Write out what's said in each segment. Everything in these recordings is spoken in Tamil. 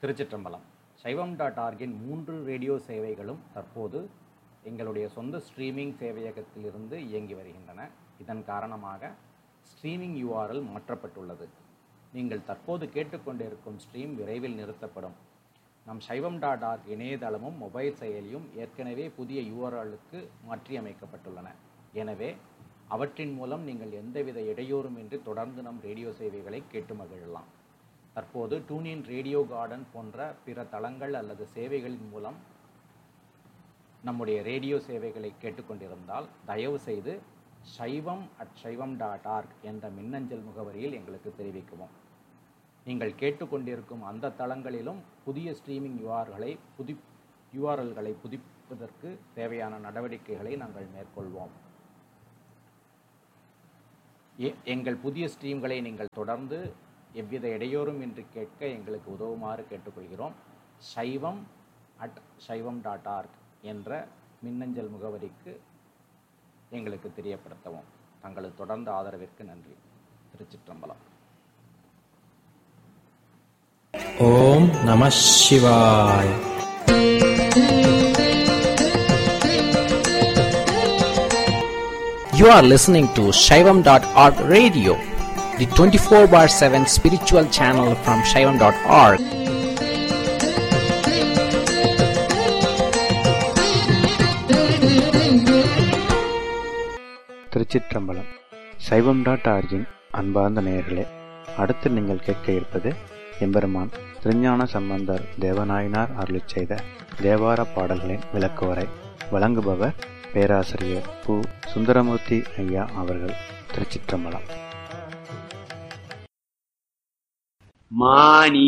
திருச்சிற்றம்பலம் சைவம் டாட் ஆர்கின் மூன்று ரேடியோ சேவைகளும் தற்போது எங்களுடைய சொந்த ஸ்ட்ரீமிங் சேவையகத்திலிருந்து இயங்கி வருகின்றன இதன் காரணமாக ஸ்ட்ரீமிங் URL மாற்றப்பட்டுள்ளது நீங்கள் தற்போது கேட்டுக்கொண்டிருக்கும் ஸ்ட்ரீம் விரைவில் நிறுத்தப்படும் நம் சைவம் டாட் ஆர்க் இணையதளமும் மொபைல் செயலியும் ஏற்கனவே புதிய யூஆர்எல்லுக்கு மாற்றியமைக்கப்பட்டுள்ளன எனவே அவற்றின் மூலம் நீங்கள் எந்தவித இடையூறுமின்றி தொடர்ந்து நம் ரேடியோ சேவைகளை கேட்டு மகிழலாம் தற்போது டூனின் ரேடியோ கார்டன் போன்ற பிற தளங்கள் அல்லது சேவைகளின் மூலம் நம்முடைய ரேடியோ சேவைகளை கேட்டுக்கொண்டிருந்தால் தயவு செய்து சைவம் அட் சைவம் டாட் ஆர்க் என்ற மின்னஞ்சல் முகவரியில் எங்களுக்கு தெரிவிக்கவும் நீங்கள் கேட்டுக்கொண்டிருக்கும் அந்த தளங்களிலும் புதிய ஸ்ட்ரீமிங் யூஆர்களை புதி யூஆர்எல்களை புதுப்பிப்பதற்கு தேவையான நடவடிக்கைகளை நாங்கள் மேற்கொள்வோம் எ- எங்கள் புதிய ஸ்ட்ரீம்களை நீங்கள் தொடர்ந்து எவ்வித இடையூறும் இன்றி கேட்க எங்களுக்கு உதவுமாறு கேட்டுக்கொள்கிறோம் சைவம் அட் சைவம் டாட் ஆர்க் என்ற மின்னஞ்சல் முகவரிக்கு எங்களுக்கு தெரியப்படுத்தவும் தங்களது தொடர்ந்த ஆதரவிற்கு நன்றி திருச்சிற்றம்பலம் ஓம் நம சிவாய் You are listening to Shaivam.org radio, the 24 bar 7 spiritual channel from Shaivam.org. திருச்சிற்றம்பலம் சைவம் டாட் ஆர்ஜின் அன்பார்ந்த நேயர்களே அடுத்து நீங்கள் கேட்க இருப்பது எம்பெருமான் திருஞான சம்பந்தர் தேவநாயனார் அருளிச் செய்த தேவார பாடல்களின் விளக்குவரை வழங்குபவர் பேராசிரியர் பு சுந்தரமூர்த்தி ஐயா அவர்கள் திருச்சிற்றம்பலம் மானி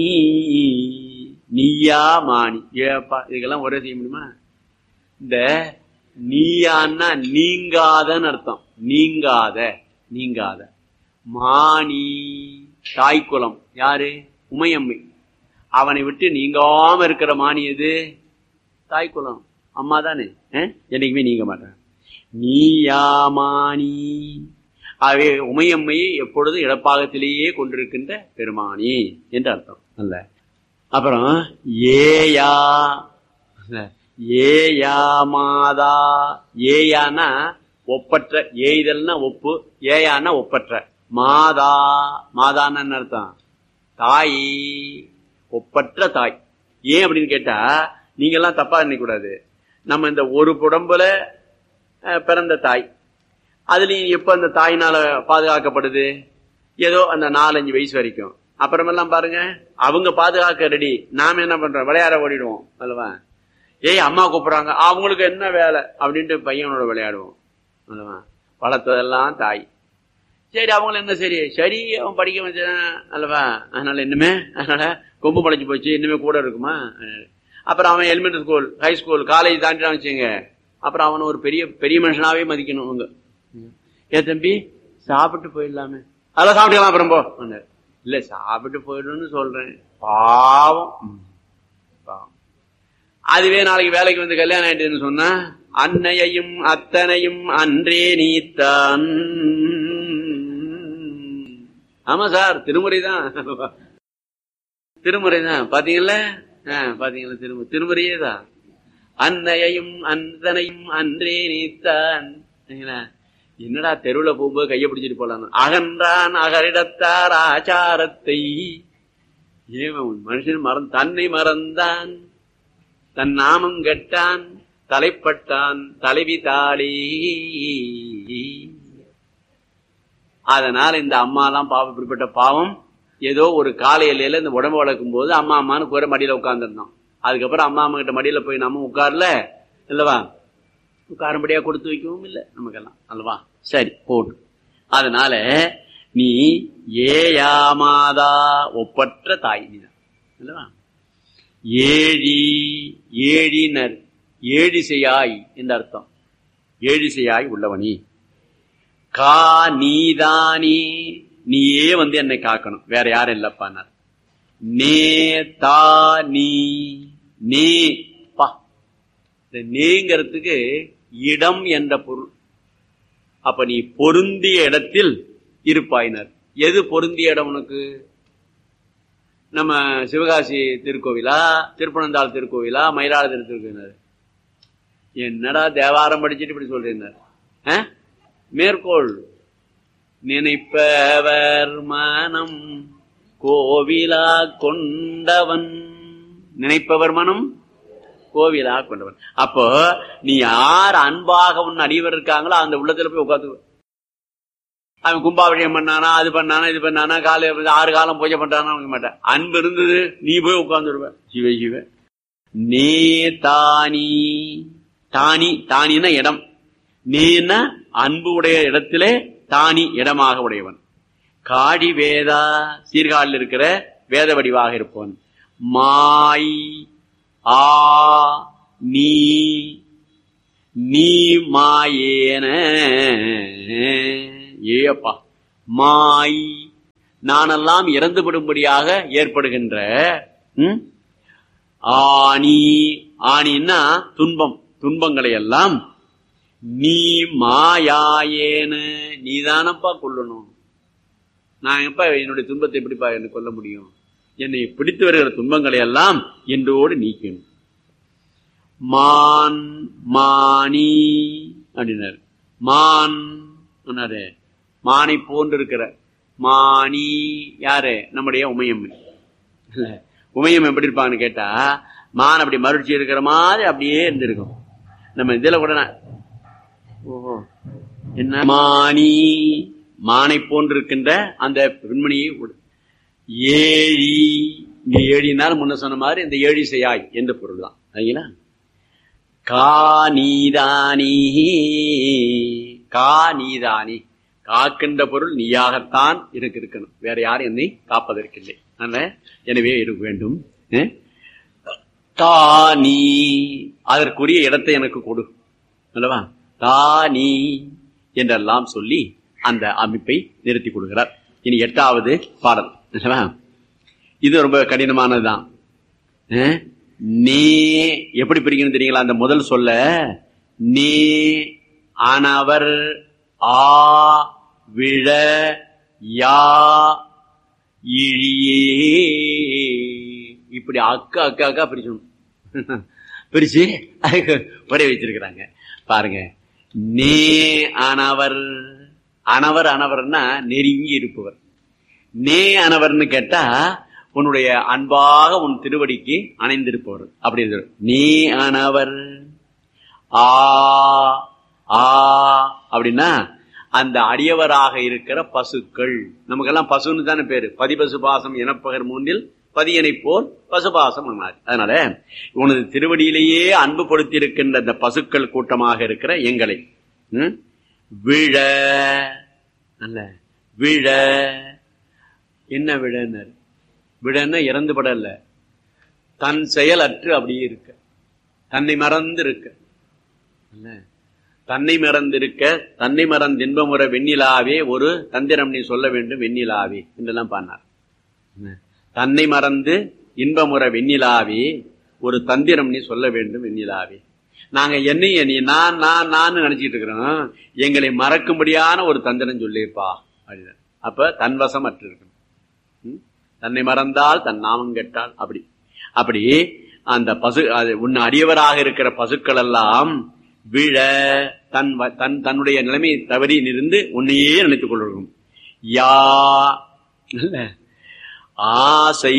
நீயா மானி ஏப்பா இதுக்கெல்லாம் ஒரே செய்ய முடியுமா இந்த நீயான்னா நீங்காதன்னு அர்த்தம் நீங்காத நீங்காத மானி தாய்க்குலம் யாரு உமையம்மை அவனை விட்டு நீங்காம இருக்கிற மானி எது தாய்க்குலம் அம்மா தானே அஹ்? என்னைக்குமே நீங்க மாட்டேன் நீயா மானி ஆகவே உமையம்மையை எப்பொழுதும் இடப்பாகத்திலேயே கொண்டிருக்கின்ற பெருமானி என்று அர்த்தம் அல்ல அப்புறம் ஏயா இல்ல, ஏயா மாதா ஏயானா ஒப்பற்ற ஏய்தல்னா ஒப்பு ஏயானா ஒப்பற்ற மாதா மாதான்னு என்ன அர்த்தம் தாய் ஒப்பற்ற தாய் ஏன் அப்படின்னு கேட்டா நீங்க எல்லாம் தப்பா நினைக்க கூடாது நம்ம இந்த ஒரு புடம்புல அஹ், பிறந்த தாய் அதுலயும் எப்ப அந்த தாயினால பாதுகாக்கப்படுது ஏதோ அந்த நாலஞ்சு வயசு வரைக்கும் அப்புறமெல்லாம் பாருங்க அவங்க பாதுகாக்க ரெடி நாம என்ன பண்றோம் விளையாட ஓடிடுவோம் அல்லவா ஏய் அம்மா கூப்பிடுறாங்க அவங்களுக்கு என்ன வேலை அப்படின்ட்டு பையனோட விளையாடுவோம் அல்லவா வளர்த்ததெல்லாம் தாய் சரி அவங்களும் என்ன சரி சரி அவன் படிக்க வச்சான் அல்லவா அதனால இன்னுமே அதனால கொம்பு முளைச்சு போச்சு இன்னுமே கூட இருக்குமா அப்புறம் அவன் elementary school high school college தாண்டிட்டான் வச்சுங்க அப்புறம் அவனை ஒரு பெரிய பெரிய மனுஷனாவே மதிக்கணும் அவங்க ஏ தம்பி சாப்பிட்டு போயிடலாமே அதெல்லாம் சாப்பிட்டுக்கலாம் அப்புறம் போ சொன்னாரு. இல்ல சாப்பிட்டு போயிடும்னு சொல்றேன் பாவம் ம். பாவம் அதுவே நாளைக்கு வேலைக்கு வந்து கல்யாணம் ஆயிட்டுன்னு சொன்னா அன்னையையும் அத்தனையும் அன்றே நீத்தான் ஆமா சார் திருமுறை தான் திருமுறை தான் பாத்தீங்கல்ல ஆ, பாத்தீங்களா திருமு திருமுறையே தான் அன்னையையும் அந்தனையும் அன்றே நீத்தான் சரிங்களா? என்னடா தெருவுல போகும்போது கைய பிடிச்சிட்டு போலாம் அகன்றான் அகரிடத்தார் ஆச்சாரத்தை ஏன் மனுஷன் மறந்து தன்னை மறந்தான் தன் நாமம் கெட்டான் தலைப்பட்டான் தலைவி தாளி அதனால இந்த அம்மாலாம் பாவம் இப்படிப்பட்ட பாவம் ஏதோ ஒரு காலையில இந்த உடம்பு வளர்க்கும் போது அம்மா அம்மான்னு கூற மடியில உட்கார்ந்துருந்தோம் அதுக்கப்புறம் அம்மா அம்மா கிட்ட மடியில போய் நம்ம உட்கார்ல இல்லவா உட்காரும்படியா கொடுத்து வைக்கவும் இல்லை நமக்கெல்லாம் அல்லவா சரி போட்டு அதனால நீ ஏயாமாதா ஒப்பற்ற தாய் நீதான் அல்லவா ஏழி ஏழினர் ஏழிசையாய் என்று அர்த்தம் ஏழிசையாய் உள்ளவனி கா நீதானே நீயே வந்து என்னை காக்கணும் வேற யாரும் இல்லப்பான்னார் நே தா நீ நே பா இந்த நேங்கிறதுக்கு இடம் என்ற பொருள் அப்ப நீ பொருந்திய இடத்தில் இருப்பாயினர் எது பொருந்திய இடம் உனக்கு நம்ம சிவகாசி திருக்கோவிலா திருப்பனந்தாள் திருக்கோவிலா மயிலாடுதுறை திருக்கோவிலாரு என்னடா தேவாரம் படிச்சுட்டு இப்படி சொல்றீங்க ஆ? மேற்கோள் நினைப்பவர் மனம் கோவிலா கொண்டவன் நினைப்பவர் மனம் கோவிலா கொண்டவன் அப்போ நீ யார் அன்பாக உன் அடியவர் இருக்காங்களோ அந்த உள்ளத்துல போய் உட்காந்து அவன் கும்பாபிஷேகம் பண்ணானா அது பண்ணானா இது பண்ணானா காலை ஆறு காலம் பூஜை பண்றானா வைக்க மாட்டேன் அன்பு இருந்தது நீ போய் உட்கார்ந்துருவ சிவ சிவ நே தானி தானி தானின்னா இடம் நீன்னா அன்பு உடைய இடத்திலே தானி இடமாக உடையவன் காடி வேதா சீர்காழில் இருக்கிற வேத வடிவாக இருப்பவன் மாய் ஆ நீ நீ மாயேன ஏப்பா மாய் நானெல்லாம் இறந்துவிடும்படியாக ஏற்படுகின்ற ம்? ஆணி ஆணின்னா துன்பம் துன்பங்களை எல்லாம் நீ மாயாயேன நீதானப்பா கொல்லணும் நான் எப்ப என்னுடைய துன்பத்தை எப்படிப்பா என்ன கொல்ல முடியும் என்னை பிடித்து வருகிற துன்பங்களை எல்லாம் என்றோடு நீக்கணும் மான் மானி அப்படின்னாரு மான் சொன்னாரு மானை போன்று இருக்கிற மானி யாரு நம்முடைய உமையம்மை இல்ல, உமையம் எப்படி இருப்பாங்கன்னு கேட்டா மான் அப்படி மறுச்சி இருக்கிற மாதிரி அப்படியே இருந்திருக்கும் நம்ம இதுல கூட நான், ஓஹோ என்ன மானி மானை போன்று இருக்கின்ற அந்த பெண்மணியை உட- ஏழி இங்க ஏழினால் முன்ன சொன்ன மாதிரி இந்த ஏழி செய்யாய் என்ற பொருள் தான் சரிங்களா கா நீதானி கா நீதானி காக்கின்ற பொருள் நீயாகத்தான் இருக்கு இருக்கணும் வேற யாரும் என்னை காப்பதற்கில்லை அதனால எனவே இருக்க வேண்டும் அஹ்? தா நீ அதற்குரிய இடத்தை எனக்கு கொடு அல்லவா தா நீ என்றெல்லாம் சொல்லி அந்த அமைப்பை நிறுத்தி கொடுக்கிறார் இனி எட்டாவது பாடல் அல்லவா இது ரொம்ப கடினமானதுதான் அஹ்? நே எப்படி பிரிக்கணும் தெரியுங்களா அந்த முதல் சொல்ல நே ஆனவர் ஆ விழ யா இழியே இப்படி அக்கா அக்கா அக்கா பிரிச்சணும் பிரிச்சு அதுக்கு ஒரே வச்சிருக்கிறாங்க பாருங்க நே அனவர் அனவர் அனவர்னா நெருங்கி இருப்பவர் நே அனவர்னு கேட்டா உன்னுடைய அன்பாக உன் திருவடிக்கு அணைந்திருப்பவர் அப்படி இருக்கு நீ அனவர் ஆ ஆ அப்படின்னா அந்த அடியவராக இருக்கிற பசுக்கள் நமக்கெல்லாம் பசுன்னு தானே பேரு பதிபசு பாசம் இனப்பகர் மூன்றில் பதியனை போல் பசுபாசம் என்னார். அதனால உனது திருவடியிலேயே அன்பு படுத்தி இருக்கின்ற அந்த பசுக்கள் கூட்டமாக இருக்கிற எங்களை ம்? விழ அல்ல விழ என்ன விழனர் விழன்னா இறந்து படல தன் செயல் அற்று அப்படியே இருக்க தன்னை மறந்து இருக்க அல்ல தன்னை மறந்திருக்க தன்னை மறந்து இன்பமுற வெண்ணிலாவே ஒரு தந்திரம் நீ சொல்ல வேண்டும் வெண்ணிலாவே என்றெல்லாம் பாடினார் என்ன? தன்னை மறந்து இன்பமுற வெண்ணிலாவே ஒரு தந்திரம் நீ சொல்ல வேண்டும் வெண்ணிலாவே நாங்க என்னைய நீ நான் நான் நான் நினைச்சிட்டு இருக்கிறோம் எங்களை மறக்கும்படியான ஒரு தந்திரம் சொல்லிப்பா அப்படின்னு அப்ப தன்வசம் அற்று இருக்கணும் ம்? தன்னை மறந்தால் தன் நாமம் கெட்டால் அப்படி அப்படி அந்த பசு அது உன் அடியவராக இருக்கிற பசுக்கள் எல்லாம் விழ தன் வ- தன் தன்னுடைய நிலைமை தவறி இருந்து உன்னையே நினைத்துக் கொள்ளும் யா இல்ல ஆசை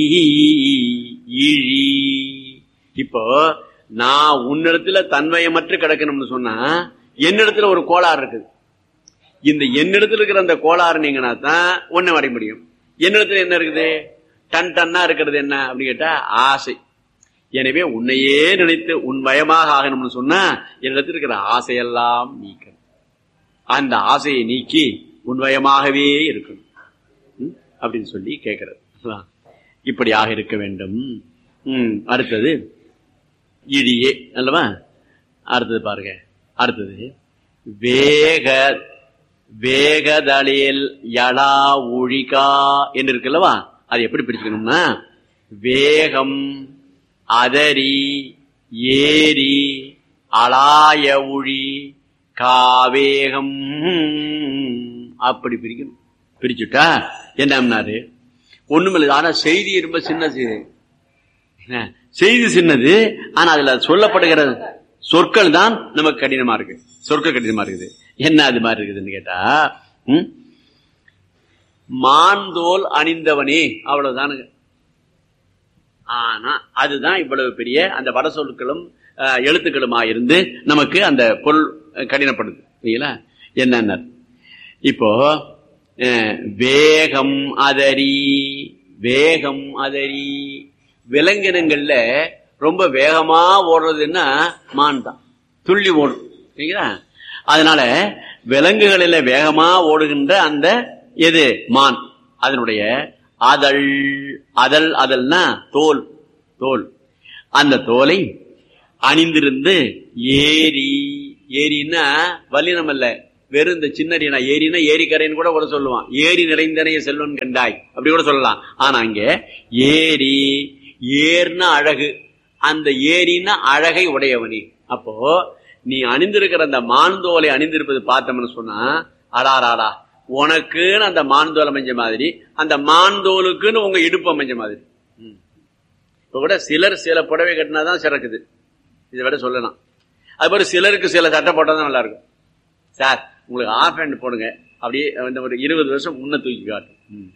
இழி இப்போ நான் உன்னிடத்துல தன்வயமற்று கிடக்கணும்னு சொன்னா என்னிடத்துல ஒரு கோளாறு இருக்குது இந்த என்னிடத்துல இருக்கிற அந்த கோளாறு நீங்கன்னா தான் ஒண்ணு வரைய முடியும் என்னிடத்துல என்ன இருக்குது டன் டன்னா இருக்கிறது என்ன அப்படின்னு கேட்டா ஆசை எனவே உன்னையே நினைத்து உன் பயமாக ஆகணும்னு சொன்னா என்னிடத்தில் இருக்கிற ஆசையெல்லாம் நீக்கணும் அந்த ஆசையை நீக்கி உன்வயமாகவே இருக்கணும் ம்? அப்படின்னு சொல்லி கேட்கிறது அதான். இப்படியாக இருக்க வேண்டும் ம், அடுத்தது இடியே அல்லவா அடுத்தது பாருங்க அடுத்தது வேக வேகதலில் யலா ஒழிகா என்று இருக்குல்லவா அது எப்படி பிரிச்சுக்கணும்னா வேகம் அதரி ஏரி அலாய ஒழி காவேகம் அப்படி பிரிக்கணும் பிரிச்சுட்டா என்னம்னாரு ஒண்ணுமில்லை ஆனா செய்தி ரொம்ப சின்ன செய்தி என்ன? செய்தி சின்னது ஆனா அதுல சொல்லப்படுகிற சொற்கள் தான் நமக்கு கடினமா இருக்கு சொற்கள் கடினமா இருக்குது என்ன அது மாதிரி இருக்குதுன்னு கேட்டா ம்? மான்தோல் அணிந்தவனே அவ்வளவுதானுங்க ஆனா அதுதான் இவ்வளவு பெரிய அந்த வட சொற்களும் அஹ், எழுத்துக்களுமா இருந்து நமக்கு அந்த பொருள் அஹ், கடினப்படுது சரிங்களா என்னென்ன இப்போ அஹ், வேகம் அதரி வேகம் அதரி விலங்கினங்கள்ல ரொம்ப வேகமா ஓடுறதுன்னா மான் தான் துள்ளி ஓடும் சரிங்களா அதனால விலங்குகளில வேகமா ஓடுகின்ற அந்த எது மான் அதனுடைய அதழ் அதழ் அதழ்னா தோல் தோல் அந்த தோலை அணிந்திருந்து ஏரி ஏரின்னா வல்லினம் அல்ல வெறும் இந்த சின்னரினா ஏரினா ஏரிக்கரைன்னு கூட கூட சொல்லுவான் ஏரி நிறைந்தனைய செல்வன் கண்டாய் அப்படி கூட சொல்லலாம் ஆனா அங்க ஏரி ஏர்னா அழகு அந்த ஏரின்னா அழகை உடையவனி அப்போ நீ அணிந்திருக்கிற அந்த மான்தோலை அணிந்திருப்பது பார்த்தோம்னு சொன்னா அடாராடா உனக்குன்னு அந்த மான்தோல் அமைஞ்ச மாதிரி அந்த மான்தோலுக்குன்னு உங்க இடுப்பு அமைஞ்ச மாதிரி ம். இப்ப கூட சிலர் சில புடவை கட்டினாதான் சிறக்குது இதை விட சொல்லலாம் அது மாதிரி சிலருக்கு சில சட்டை போட்டால் தான் நல்லா இருக்கும் சார் உங்களுக்கு ஆஃப் ஹேண்ட் போடுங்க அப்படியே இந்த ஒரு இருபது வருஷம் முன்ன தூக்கி காட்டும் ம்.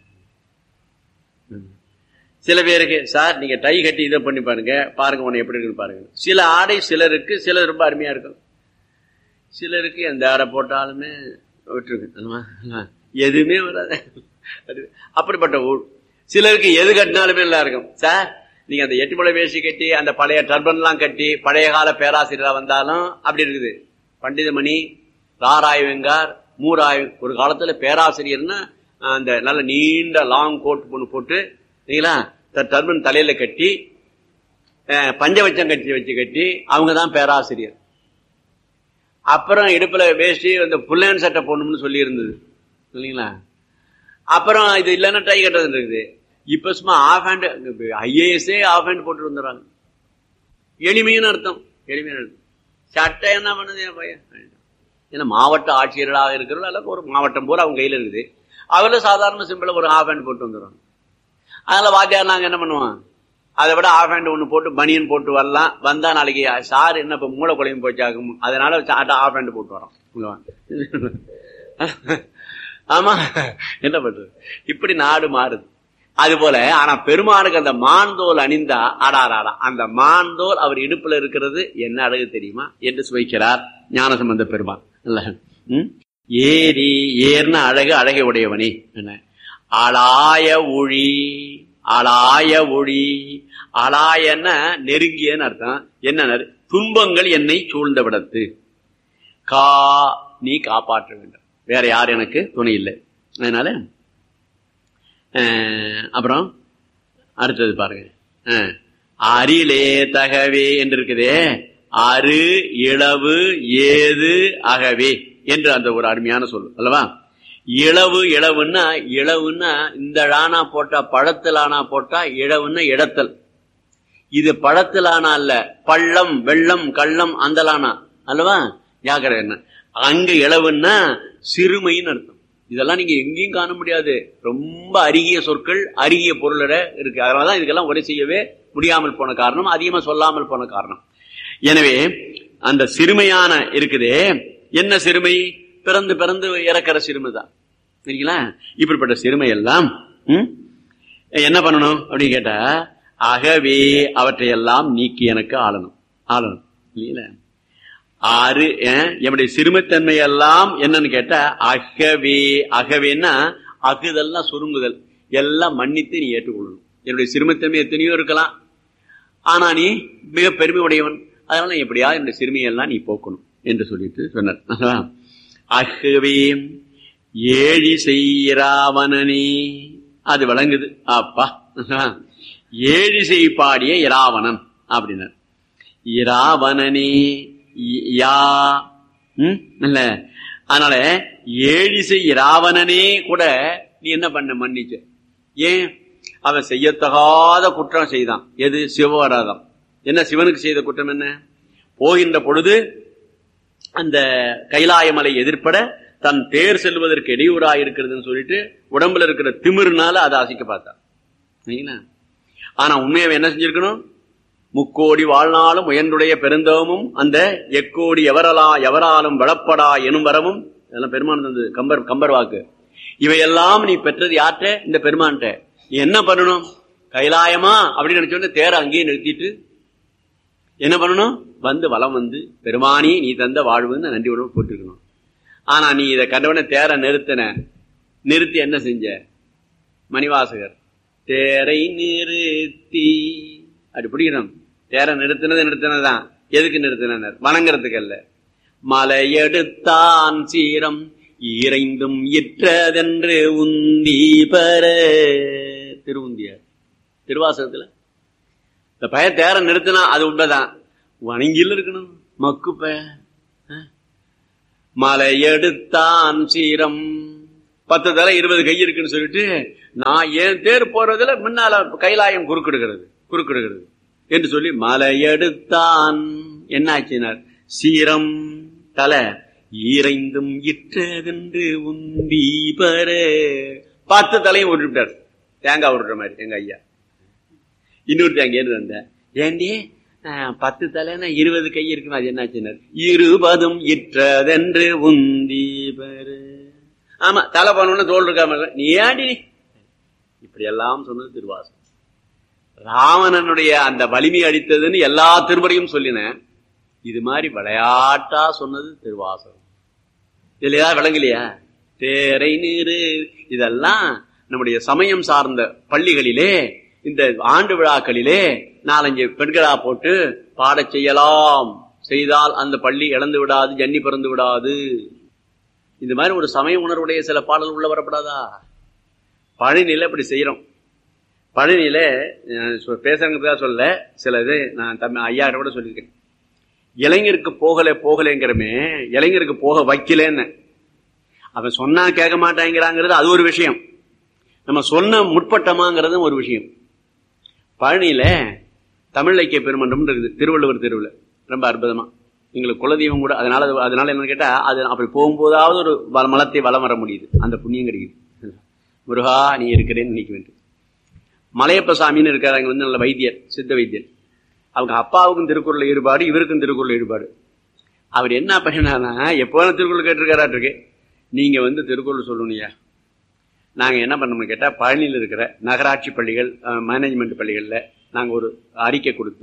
ம். சில பேருக்கு சார் நீங்க டை கட்டி இதை பண்ணி பாருங்க பாருங்க உன்னை எப்படி இருக்குன்னு பாருங்க சில ஆடை சிலருக்கு சிலர் ரொம்ப அருமையா இருக்கும் சிலருக்கு எந்த ஆடை போட்டாலுமே விட்டுருக்கு ஆமா. எதுவுமே வராது அது அப்படிப்பட்ட ஊர் சிலருக்கு எது கட்டினாலுமே நல்லா இருக்கும் சார் நீங்க அந்த எட்டு முளை வேஷ்டி கட்டி அந்த பழைய டர்பன்லாம் கட்டி பழைய கால பேராசிரியரா வந்தாலும் அப்படி இருக்குது பண்டிதமணி ராராய் வெங்கார் மூராய் ஒரு காலத்துல பேராசிரியர்னா அந்த நல்ல நீண்ட லாங் கோட் ஒன்று போட்டு சரிங்களா டர்பன் தலையில கட்டி அஹ், பஞ்சவச்சம் கட்டி வச்சு கட்டி அவங்க தான் பேராசிரியர் அப்புறம் இடுப்புல வேஷ்டி அந்த புல்லன் சட்டை போடணும்னு சொல்லி இருந்தது இல்லைங்களா அப்புறம் இது இல்லைன்னா டை கட்டுறது இருக்குது இப்ப சும்மா ஆஃப் ஹேண்ட் ஐஏஎஸ்ஏ ஆஃப் ஹேண்ட் போட்டு வந்துடுறாங்க எளிமையான அர்த்தம் எளிமையான அர்த்தம் சட்டை என்ன பண்ணுது என் பையன் ஏன்னா மாவட்ட ஆட்சியர்களாக இருக்கிறவங்க அல்லது ஒரு மாவட்டம் பூரா அவங்க கையில இருக்குது அவர்ல சாதாரண சிம்பிளா ஒரு ஆஃப் ஹேண்ட் போட்டு வந்துடுறாங்க அதனால வாத்தியார் நாங்க என்ன பண்ணுவோம் அதை விட ஆஃப் ஹேண்ட் ஒன்று போட்டு பனியன் போட்டு வரலாம் வந்தா நாளைக்கு சார் என்ன இப்ப மூளை குழம்பு போச்சாகும் அதனால ஆஃப் ஹேண்ட் போட்டு வரோம் இங்க வாங்க. ஆமா என்ன பண்றது இப்படி நாடு மாறுது அது போல ஆனா பெருமானுக்கு அந்த மான்தோல் அணிந்தா ஆடாராடா அந்த மான்தோல் அவர் இடுப்புல இருக்கிறது என்ன அழகு தெரியுமா என்று சுவைக்கிறார் ஞானசம்பந்த பெருமான் இல்ல ம்? ஏரி ஏர்ன அழகு அழகை உடையவனே என்ன அலாய ஒளி அலாய ஒளி அலாயன்னா நெருங்கியன்னு அர்த்தம் என்ன துன்பங்கள் என்னை சூழ்ந்த விடத்து கா நீ காப்பாற்ற வேண்டும் வேற யார் எனக்கு துணை இல்லை அதனால அஹ், அப்புறம் அடுத்தது பாருங்க அஹ், அரிலே தகவே என்று இருக்குதே அரு இளவு ஏது அகவே என்று அந்த ஒரு அருமையான சொல் அல்லவா இளவு இளவுன்னா இளவுன்னா இந்த ழானா போட்டா பழத்திலானா போட்டா இளவுன்னா இடத்தல் இது பழத்திலானா அல்ல பள்ளம் வெள்ளம் கள்ளம் அந்தலானா அல்லவா ஜாக்கிரதை என்ன அங்க இளவுன்னா சிறுமைன்னு அர்த்தம் இதெல்லாம் நீங்க எங்கேயும் காண முடியாது ரொம்ப அருகிய சொற்கள் அருகிய பொருளோட இருக்கு அதனாலதான் இதுக்கெல்லாம் உரை செய்யவே முடியாமல் போன காரணம் அதிகமா சொல்லாமல் போன காரணம் எனவே அந்த சிறுமையான இருக்குதே என்ன சிறுமை பிறந்து பிறந்து இறக்கிற சிறுமை தான் சரிங்களா இப்படிப்பட்ட சிறுமை எல்லாம் ம், என்ன பண்ணணும் அப்படின்னு கேட்டா அகவே அவற்றையெல்லாம் நீக்கி எனக்கு ஆளணும் ஆளணும் இல்லைங்களா ஆறு அஹ், என்னுடைய சிறுமைத்தன்மை எல்லாம் என்னன்னு கேட்டா அகவே அகவேன்னா அகுதல்னா சுருங்குதல் எல்லாம் மன்னித்து நீ ஏற்றுக்கொள்ளணும் என்னுடைய சிறுமைத்தன்மை எத்தனையோ இருக்கலாம் ஆனா நீ மிக பெருமை உடையவன் அதனால எப்படியா என்னுடைய சிறுமியெல்லாம் நீ போக்கணும் என்று சொல்லிட்டு சொன்னார் அகவே ஏழி செய்யராவணனே அது விளங்குது அப்பா ஏழி செய் பாடிய இராவணன் அப்படின்னார் இராவணனே இ- யா ம்? இல்ல அதனால ஏழிசை இராவணனே கூட நீ என்ன பண்ண மன்னிச்ச ஏன் அவன் செய்யத்தகாத குற்றம் செய்தான் எது சிவவராதம் என்ன சிவனுக்கு செய்த குற்றம் என்ன போகின்ற பொழுது அந்த கைலாயமலை எதிர்ப்பட தன் தேர் செல்வதற்கு இடையூறா இருக்கிறதுன்னு சொல்லிட்டு உடம்புல இருக்கிற திமிருனால அதை அசைக்க பார்த்தான் சரிங்களா ஆனா உண்மையை என்ன செஞ்சிருக்கணும் முக்கோடி வாழ்நாளும் உயர்ந்துடைய பெருந்தவமும் அந்த எக்கோடி எவரலா எவராலும் வளப்படா எனும் வரமும் இதெல்லாம் பெருமான் தந்தது கம்பர் கம்பர் வாக்கு இவையெல்லாம் நீ பெற்றது யார்கிட்ட இந்த பெருமான்கிட்ட நீ என்ன பண்ணணும் கைலாயமா அப்படின்னு நினைச்சோன்னு தேர அங்கேயே நிறுத்திட்டு என்ன பண்ணணும் வந்து வலம் வந்து பெருமானி நீ தந்த வாழ்வுன்னு நன்றி உணவு போட்டிருக்கணும் ஆனா நீ இதை கண்டவன தேர நிறுத்தின நிறுத்தி என்ன செஞ்ச மணிவாசகர் தேரை நிறுத்தி அப்படி பிடிக்கணும் தேரை நிறுத்தினது நிறுத்தினதுதான் எதுக்கு நிறுத்தினர் வணங்குறதுக்கு அல்ல மலையெடுத்தான் சீரம் இறைந்தும் இற்றதென்று உந்தி பெற திருவுந்தியார் திருவாசகத்துல இந்த பய தேர நிறுத்தினா அது உண்மைதான் வணங்கியில் இருக்கணும் மக்கு பய மலையெடுத்தான் சீரம் பத்து தலை இருபது கை இருக்குன்னு சொல்லிட்டு நான் ஏன் தேர் போறதுல முன்னால கைலாயம் குறுக்கிடுகிறது குறுக்கிடுகிறது என்று சொல்லி மலையெடுத்தான் என்னாச்சினார் சீரம் தலை ஈரைந்தும் இற்றதென்று உந்தி பெற பத்து தலையும் விட்டுட்டார் தேங்காய் விடுற மாதிரி எங்க ஐயா இன்னொரு தேங்காய் வந்த ஏண்டி ஆஹ், பத்து தலைன்னா இருபது கை இருக்குமே அது என்னாச்சினார் இருபதும் இற்றதென்று உந்தி பெற ஆமா தலை பண்ணணும்னு தோல் இருக்காம நீ ஏண்டி இப்படி எல்லாம் சொன்னது திருவாசகம் ராவணனுடைய அந்த வலிமை அடித்ததுன்னு எல்லா திருமுறையும் சொல்லினேன் இது மாதிரி விளையாட்டா சொன்னது திருவாசகம் இதுல ஏதாவது விளங்கலையா தேரை நீரு இதெல்லாம் நம்முடைய சமயம் சார்ந்த பள்ளிகளிலே இந்த ஆண்டு விழாக்களிலே நாலஞ்சு பெண்களா போட்டு பாடச் செய்யலாம் செய்தால் அந்த பள்ளி இழந்து விடாது ஜன்னி பிறந்து விடாது இந்த மாதிரி ஒரு சமய உணர்வுடைய சில பாடல் உள்ள வரப்படாதா பழனியில இப்படி செய்யறோம் பழனியில அஹ், சொ- பேசுறதுக்காக சொல்ல சில இது நான் தம்பி ஐயா கூட சொல்லியிருக்கேன் இளைஞருக்கு போகல போகலைங்கிறமே இளைஞருக்கு போக வைக்கலன்னு அவன் சொன்னா கேட்க மாட்டாங்கிறாங்கிறது அது ஒரு விஷயம் நம்ம சொன்ன முற்பட்டமாங்கிறது ஒரு விஷயம் பழனியில தமிழ் இலக்கிய பெருமன்றம் இருக்குது திருவள்ளுவர் தெருவில் ரொம்ப அற்புதமா எங்களுக்கு குலதெய்வம் கூட அதனால அது- அதனால என்னன்னு கேட்டா அது அப்படி போகும்போதாவது ஒரு வ- மலத்தை வலம் வர முடியுது அந்த புண்ணியம் கிடைக்குது முருகா நீ இருக்கிறேன்னு நினைக்க வேண்டும் மலையப்ப சாமின்னு இருக்காரு அங்க வந்து நல்ல வைத்தியர் சித்த வைத்தியர் அவங்க அப்பாவுக்கும் திருக்குறள் ஈடுபாடு இவருக்கும் திருக்குறள் ஈடுபாடு அவர் என்ன பண்ணினானா எப்போ திருக்குறள் கேட்டிருக்காராட்டு இருக்கு நீங்க வந்து திருக்குறள் சொல்லணும்யா நாங்க என்ன பண்ணோம்னு கேட்டா பழனியில் இருக்கிற நகராட்சி பள்ளிகள் மேனேஜ்மெண்ட் பள்ளிகள்ல நாங்க ஒரு அறிக்கை கொடுத்து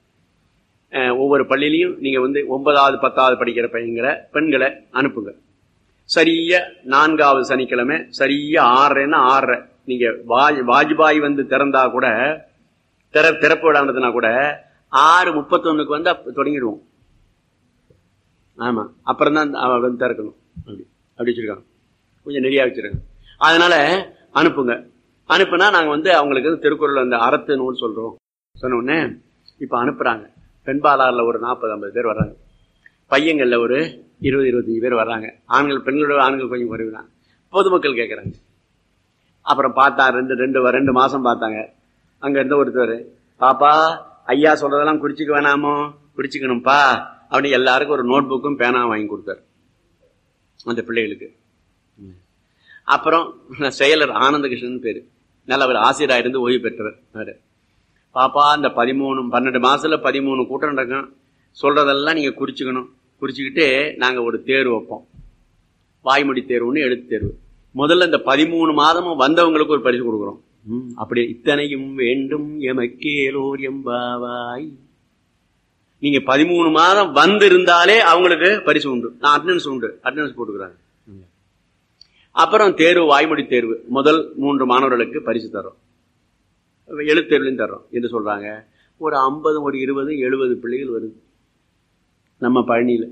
அஹ், ஒவ்வொரு பள்ளியிலையும் நீங்க வந்து ஒன்பதாவது பத்தாவது படிக்கிற பையங்கிற பெண்களை அனுப்புங்க சரியா நான்காவது சனிக்கிழமை சரியா ஆறரைன்னா ஆறரை நீங்க வாஜ் வாஜ்பாய் வந்து திறந்தா கூட திற திறப்பு விடாமதுனா கூட ஆறு முப்பத்தொன்னுக்கு வந்து அப்ப தொடங்கிடுவோம் ஆமா அப்புறம் தான் அவ வந்து திறக்கணும் அப்படி அப்படி வச்சிருக்காங்க கொஞ்சம் நெறியா வச்சிருக்காங்க அதனால அனுப்புங்க அனுப்புனா நாங்க வந்து அவங்களுக்கு வந்து திருக்குறள் அந்த அறத்து நூல் சொல்றோம் சொன்ன உடனே இப்ப அனுப்புறாங்க பெண்பாலாறுல ஒரு நாற்பது ஐம்பது பேர் வர்றாங்க பையங்கள்ல ஒரு இருபது இருபத்தஞ்சு பேர் வர்றாங்க ஆண்கள் பெண்களோட ஆண்கள் கொஞ்சம் குறைவு தான் பொதுமக்கள் கேட்கறாங்க அப்புறம் பார்த்தா ரெண்டு ரெண்டு ரெண்டு மாசம் பார்த்தாங்க அங்க இருந்த ஒருத்தர் பாப்பா ஐயா சொல்றதெல்லாம் குறிச்சுக்க வேணாமோ குறிச்சுக்கணும்ப்பா அப்படின்னு எல்லாருக்கும் ஒரு நோட் புக்கும் பேனா வாங்கி கொடுத்தாரு அந்த பிள்ளைகளுக்கு அப்புறம் செயலர் ஆனந்தகிருஷ்ணன் பேரு நல்லவர் ஆசிரியரா இருந்து ஓய்வு பெற்றவர் அவரு. பாப்பா இந்த பதிமூணு பன்னெண்டு மாசத்துல பதிமூணு கூட்டம் நடக்கும் சொல்றதெல்லாம் நீங்க குறிச்சுக்கணும் குறிச்சுக்கிட்டு நாங்க ஒரு தேர்வு வைப்போம் வாய்மொழி தேர்வுன்னு எழுத்து தேர்வு முதல்ல இந்த பதிமூணு மாதமும் வந்தவங்களுக்கு ஒரு பரிசு கொடுக்குறோம் ம், அப்படி இத்தனையும் வேண்டும் எமக்கேலோர் எம்பாவாய் நீங்க பதிமூணு மாதம் வந்து இருந்தாலே அவங்களுக்கு பரிசு உண்டு நான் அட்டண்டன்ஸ் உண்டு அட்டண்டன்ஸ் போட்டுக்கிறாங்க அப்புறம் தேர்வு வாய்மொழி தேர்வு முதல் மூன்று மாணவர்களுக்கு பரிசு தரோம் எழுத்தேர்வுலையும் தர்றோம் என்று சொல்றாங்க ஒரு ஐம்பது ஒரு இருபது எழுபது பிள்ளைகள் வருது நம்ம பழனியில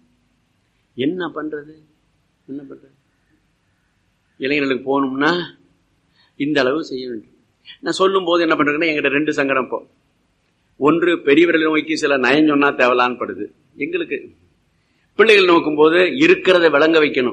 என்ன பண்றது என்ன பண்றது இளைஞர்களுக்கு போகணும்னா இந்த அளவு செய்ய வேண்டும் நான் சொல்லும் போது என்ன பண்றேன்னா எங்கிட்ட ரெண்டு சங்கடம் இப்போ ஒன்று பெரியவர்களை நோக்கி சில நயம் சொன்னா தேவலான்னு படுது எங்களுக்கு பிள்ளைகள் நோக்கும்போது இருக்கிறத விளங்க வைக்கணும்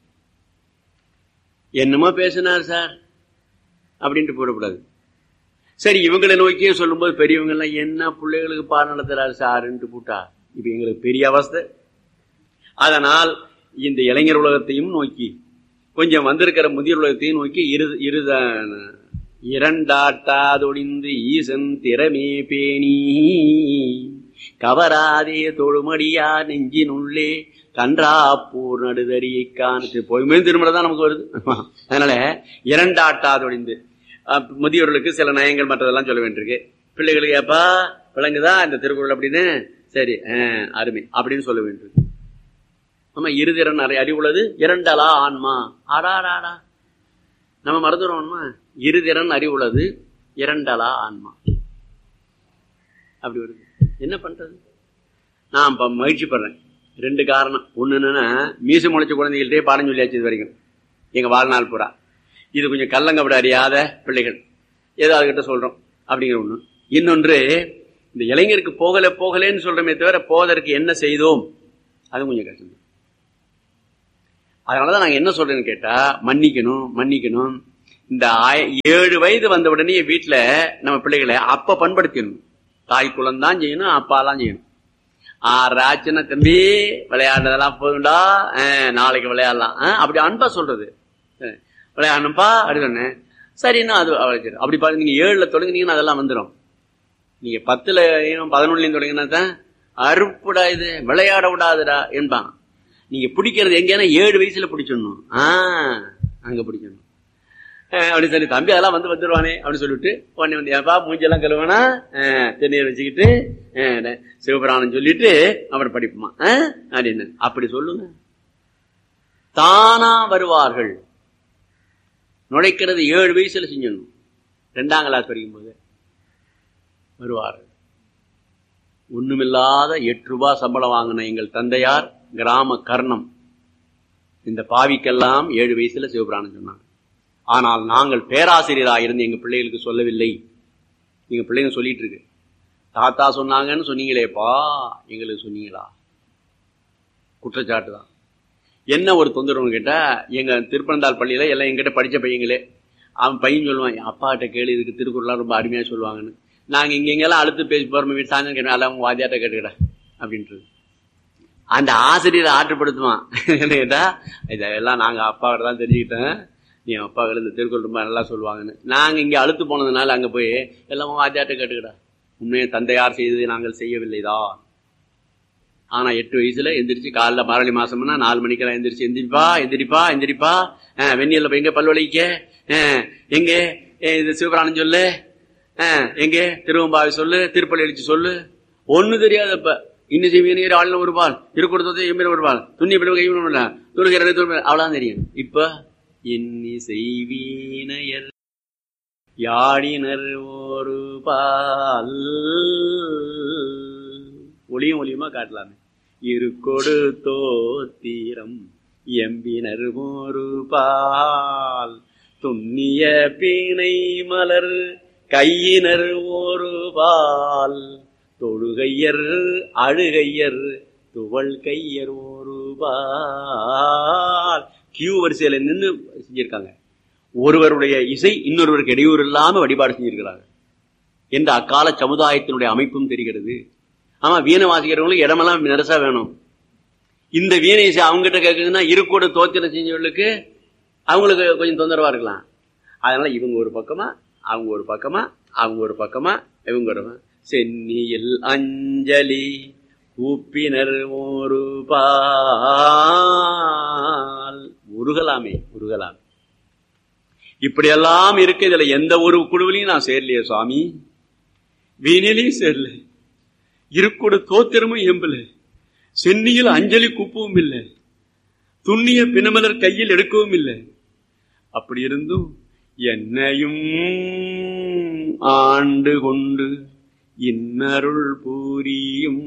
என்னமோ பேசினார் சார் அப்படின்ட்டு போடக்கூடாது சரி இவங்களை நோக்கியே சொல்லும்போது பெரியவங்க எல்லாம் என்ன பிள்ளைகளுக்கு பாடம் நடத்துறாரு சாருன்ட்டு போட்டா இப்ப எங்களுக்கு பெரிய அவஸ்தை அதனால் இந்த இளைஞர் உலகத்தையும் நோக்கி கொஞ்சம் வந்திருக்கிற முதியோர் உலகத்தையும் நோக்கி இரு இருத இரண்டாட்டாதொழிந்து ஈசன் திறமே பேணி கவராதே தொழுமடியா நெஞ்சினுள்ளே கன்றாப்பூர் நடுதறியை காணு பொய்மையும் திருமணம் தான் நமக்கு வருது அதனால இரண்டாட்டாதொழிந்து அஹ், முதியோர்களுக்கு சில நயங்கள் மற்றதெல்லாம் சொல்ல வேண்டியிருக்கு பிள்ளைகளுக்கு ஏப்பா விளங்குதா இந்த திருக்குறள் அப்படின்னு சரி அஹ், அருமை அப்படின்னு சொல்ல வேண்டியிருக்கு ஆமா இருதிறன் அறி அறிவுள்ளது இரண்டலா ஆன்மா ஆடாடாடா நம்ம மறந்துடுவோம்மா இருதிறன் அறிவுள்ளது இரண்டலா ஆன்மா அப்படி வருது என்ன பண்றது நான் இப்ப மகிழ்ச்சி படுறேன் ரெண்டு காரணம் ஒண்ணு என்னன்னா மீச முளைச்ச குழந்தைகள்ட்டே பாடம் சொல்லியாச்சு இது வரைக்கும் எங்க வாழ்நாள் பூரா இது கொஞ்சம் கல்லங்கப்பட அறியாத பிள்ளைகள் ஏதோ அதுகிட்ட சொல்றோம் அப்படிங்கிற ஒண்ணு இன்னொன்று இந்த இளைஞருக்கு போகல போகலேன்னு சொல்றமே தவிர போவதற்கு என்ன செய்தோம் அது கொஞ்சம் கஷ்டம் அதனாலதான் நாங்க என்ன சொல்றேன்னு கேட்டா மன்னிக்கணும் மன்னிக்கணும் இந்த ஆய- ஏழு வயது வந்த உடனே வீட்டுல நம்ம பிள்ளைகளை அப்ப பண்படுத்திடணும் தாய் குலம் தான் செய்யணும் அப்பாலாம் செய்யணும் ஆறு ஆச்சுன்னா தம்பி விளையாடுறதெல்லாம் போதும்டா அஹ், நாளைக்கு விளையாடலாம் அஹ், அப்படி அன்பா சொல்றது அஹ், விளையாடணும்ப்பா அப்படி சொன்னேன் சரின்னா அது அவளை சரி. அப்படி பாருங்க நீங்க ஏழுல தொடங்குனீங்கன்னா அதெல்லாம் வந்துடும் நீங்க பத்துல பதினொன்னுலயும் தொடங்கினா தான் அறுப்புடா இது விளையாட விடாதுடா என்பான் நீங்க பிடிக்கிறது எங்கேனா ஏழு வயசுல பிடிச்சிடணும் ஆஹ் அங்க பிடிக்கணும் அஹ் அப்படி சொல்லி தம்பி அதெல்லாம் வந்து வந்துருவானே அப்படின்னு சொல்லிட்டு உடனே வந்து ஏப்பா மூஞ்செல்லாம் கழுவானா தென்னீர் வச்சுக்கிட்டு அஹ், ந- சிவபுராணம் சொல்லிட்டு அப்புறம் படிப்புமா அஹ், அப்படின்னு அப்படி சொல்லுங்க தானா வருவார்கள் நுழைக்கிறது ஏழு வயசுல செஞ்சிடணும் ரெண்டாம் கிளாஸ் படிக்கும் போது வருவார்கள் ஒண்ணுமில்லாத எட்டு ரூபாய் சம்பளம் வாங்கின எங்கள் தந்தையார் கிராம கர்ணம் இந்த பாவிக்கெல்லாம் ஏழு வயசுல சிவபுராணம் சொன்னாங்க ஆனால் நாங்கள் பேராசிரியராக இருந்து எங்க பிள்ளைகளுக்கு சொல்லவில்லை எங்க பிள்ளைங்க சொல்லிட்டு இருக்கு தாத்தா சொன்னாங்கன்னு சொன்னீங்களேப்பா எங்களுக்கு சொன்னீங்களா குற்றச்சாட்டு தான் என்ன ஒரு தொந்தரவுன்னு கேட்டா எங்க திருப்பனந்தாள் பள்ளியில எல்லாம் எங்கிட்ட படிச்ச பையங்களே அவன் பையன் சொல்லுவான் "என் அப்பாட்ட கேளு இதுக்கு திருக்குறள்லாம் ரொம்ப அருமையா சொல்லுவாங்கன்னு நாங்க இங்க இங்கெல்லாம் அடுத்து பேசி போறோம் வீட்டு சாயந்தரம் கேட்டோம் எல்லாம் வாத்தியாட்ட கேட்டுக்கடா அப்படின்றது அந்த ஆசிரியரை ஆற்றுப்படுத்துவான் என்ன கேட்டா இதெல்லாம் நாங்க அப்பா கிட்ட தான் தெரிஞ்சுக்கிட்டேன் நீ அப்பா கிட்ட இந்த திருக்குறள் ரொம்ப நல்லா சொல்லுவாங்கன்னு நாங்க இங்க அழுத்து போனதுனால அங்க போய் எல்லாம் வாத்தியாட்ட கேட்டுக்கடா உண்மையை தந்தையார் செய்ததை நாங்கள் செய்யவில்லைதான் ஆனா எட்டு வயசுல எந்திரிச்சு காலைல மாரளி மாசம்னா நாலு மணிக்கெல்லாம் எந்திரிச்சு எந்திரிப்பா எந்திரிப்பா எந்திரிப்பா அஹ், வெந்நீர்ல போய் எங்க பல்வழிக்க அஹ், எங்க அஹ், இது சிவபிராணம் சொல்லு அஹ், எங்க திருவம்பாவை சொல்லு திருப்பள்ளி அடிச்சு சொல்லு ஒண்ணு தெரியாது அப்ப இன்னும் செய்வீங்க ஆளுநர் ஒரு பால் திருக்குறத்தை எம்பிர ஒரு பால் துண்ணி பிடி கைவிட துணுகிற அவ்வளவுதான் தெரியும் இப்ப இன்னி செய்வீனையர் யாழினர் ஒரு பால் ஒளியும் ஒளியுமா காட்டலாமே இருக்கொடு தோத்திரம் எம்பினர் ஒரு பால் துண்ணிய பீனை மலர் கையினர் ஒரு பால் தொழுகையர் அழுகையர் துவள் கையர் ஒரு பால் கியூ வரிசையில நின்று செஞ்சிருக்காங்க ஒருவருடைய இசை இன்னொருவருக்கு இடையூறு இல்லாம வழிபாடு செஞ்சிருக்கிறாங்க என்ற அக்கால சமுதாயத்தினுடைய அமைப்பும் தெரிகிறது ஆமா வீணை வாசிக்கிறவங்களுக்கு இடமெல்லாம் நெரசா வேணும் இந்த வீணை இசை அவங்ககிட்ட கேட்குதுன்னா இருக்கோட தோத்திரம் செஞ்சவர்களுக்கு அவங்களுக்கு கொஞ்சம் தொந்தரவா இருக்கலாம் அதனால இவங்க ஒரு பக்கமா அவங்க ஒரு பக்கமா அவங்க ஒரு பக்கமா இவங்க ஒரு பக்கமா. சென்னியில் அஞ்சலி கூப்பினர் ஒரு பால் உருகலாமே உருகலாமே இப்படியெல்லாம் இருக்கு இதுல எந்த ஒரு குழுவிலையும் நான் சேரலையே சுவாமி வீணிலையும் சேரல இருக்கோட தோத்திரமும் எம்பல சென்னியில் அஞ்சலி குப்பவும் இல்லை துண்ணிய பிணமலர் கையில் எடுக்கவும் இல்லை அப்படி இருந்தும் என்னையும் ஆண்டு கொண்டு இன்னருள் பூரியும்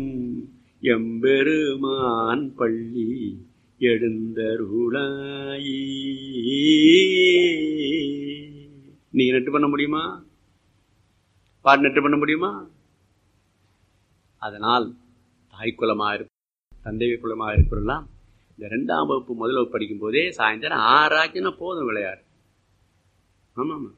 எம்பெருமான் பள்ளி எழுந்தருளாயி நீ நட்டு பண்ண முடியுமா பாட்டு நட்டு பண்ண முடியுமா அதனால் தாய் குலமா இருப்ப தந்தை குலமா இருப்பதெல்லாம் இந்த ரெண்டாம் வகுப்பு முதல் வகுப்பு படிக்கும் போதே சாயந்தரம் ஆறாச்சுன்னா போதும் விளையாடு ஆமா ஆமா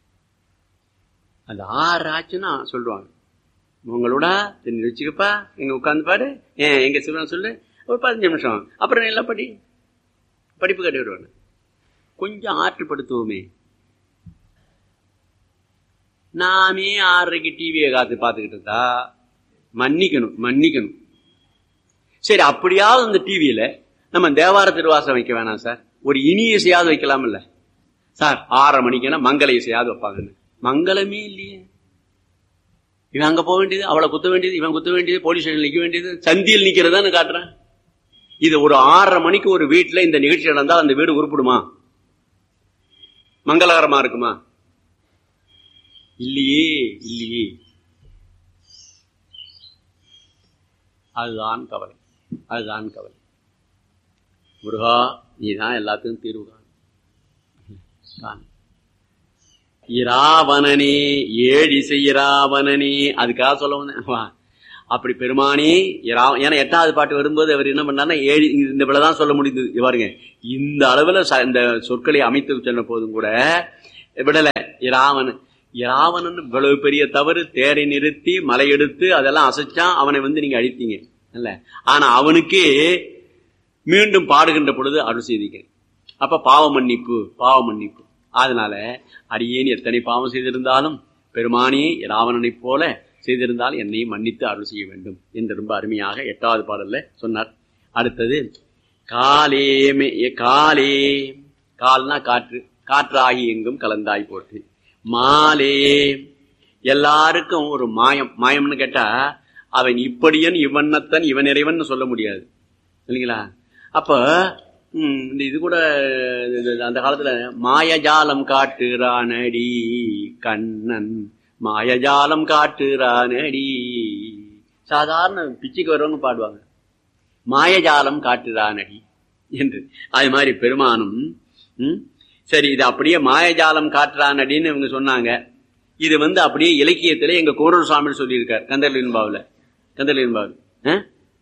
அந்த ஆறு ஆச்சுன்னா சொல்லுவாங்க உங்களோட தெரிஞ்சு வச்சுக்கப்பா எங்க உட்காந்து பாரு ஏன் எங்க சிவன் சொல்லு ஒரு பதினஞ்சு நிமிஷம் அப்புறம் நீ எல்லாம் படி படிப்பு கட்டி விடுவாங்க கொஞ்சம் ஆற்றுப்படுத்துவோமே நாமே ஆறரைக்கு டிவியை காத்து பார்த்துக்கிட்டு இருந்தா மன்னிக்கணும் மன்னிக்கணும் சரி அப்படியாவது இந்த டிவியில நம்ம தேவார திருவாசம் வைக்க வேணாம் சார் ஒரு இனி இசையாவது வைக்கலாம்ல சார் ஆறரை மணிக்குன்னா மங்கள இசையாவது வைப்பாங்கன்னு மங்களமே இல்லையே இவன் அங்க போக வேண்டியது அவளை குத்த வேண்டியது இவன் குத்த வேண்டியது போலீஸ் ஸ்டேஷன் நிக்க வேண்டியது சந்தியில் நிக்கிறதான்னு காட்டுறேன் இது ஒரு ஆறரை மணிக்கு ஒரு வீட்டுல இந்த நிகழ்ச்சி நடந்தா அந்த வீடு உருப்பிடுமா மங்களகரமா இருக்குமா இல்லையே இல்லையே அதுதான் கவலை அதுதான் கவலை முருகா நீதான் எல்லாத்துக்கும் தீர்வு காண் காண். இராவணனே ஏழிசை இராவணனே அதுக்காக சொல்ல வந்தேன் வா. அப்படி பெருமானே இரா- ஏன்னா எட்டாவது பாட்டு வரும்போது அவர் என்ன பண்ணாருன்னா ஏழு இந்த தான் சொல்ல முடியுது இங்க பாருங்க இந்த அளவுல ச- இந்த சொற்களை அமைத்து சொன்ன போதும் கூட விடல இராவணன் இராவணன் இவ்வளவு பெரிய தவறு தேரை நிறுத்தி மலை எடுத்து அதெல்லாம் அசைச்சான் அவனை வந்து நீங்க அழித்தீங்க இல்ல ஆனா அவனுக்கே மீண்டும் பாடுகின்ற பொழுது அருள் செய்திக்கிறேன் அப்ப பாவ மன்னிப்பு பாவ மன்னிப்பு அதனால அடியேன் எத்தனை பாவம் செய்திருந்தாலும் பெருமானே ராவணனைப் போல செய்திருந்தால் என்னை மன்னித்து அருள் செய்ய வேண்டும் என்று ரொம்ப அருமையாக எட்டாவது பாடல்ல சொன்னார் அடுத்தது காலே மே- காலே கால்னா காற்று காற்றாகி எங்கும் கலந்தாய் போட்டு மாலே எல்லாருக்கும் ஒரு மாயம் மாயம்னு கேட்டா அவன் இப்படியன் இவன்னத்தன் இவன் இறைவன் சொல்ல முடியாது இல்லைங்களா அப்ப ம், இந்த இது கூட இது- இது அந்த காலத்துல மாயஜாலம் காட்டுறானடி கண்ணன் மாயஜாலம் காட்டுறானடி சாதாரண பிச்சைக்கு வரவங்க பாடுவாங்க மாயஜாலம் காட்டுறானடி என்று அது மாதிரி பெருமானும் ம், சரி இது அப்படியே மாயஜாலம் காட்டுறானடின்னு இவங்க சொன்னாங்க இது வந்து அப்படியே இலக்கியத்துல எங்க கோரூர் சுவாமி சொல்லியிருக்கார் கந்தர்லின் பாவுல கந்தர்லின் பாவு